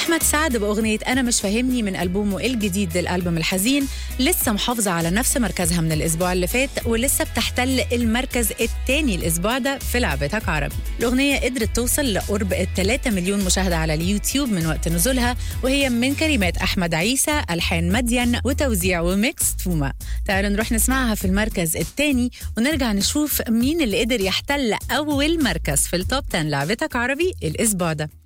أحمد سعد بأغنية أنا مش فاهمني من ألبومه الجديد للألبوم الحزين لسه محافظة على نفس مركزها من الأسبوع اللي فات ولسه بتحتل المركز الثاني الأسبوع ده في لعبتك عربي الأغنية قدرت توصل لقرب 3 مليون مشاهدة على اليوتيوب من وقت نزولها وهي من كلمات أحمد عيسى ألحان مدين وتوزيع وميكس توما تعالوا نروح نسمعها في المركز الثاني ونرجع نشوف مين اللي قدر يحتل أول مركز في التوب 10 لعبتك عربي الأسبوع ده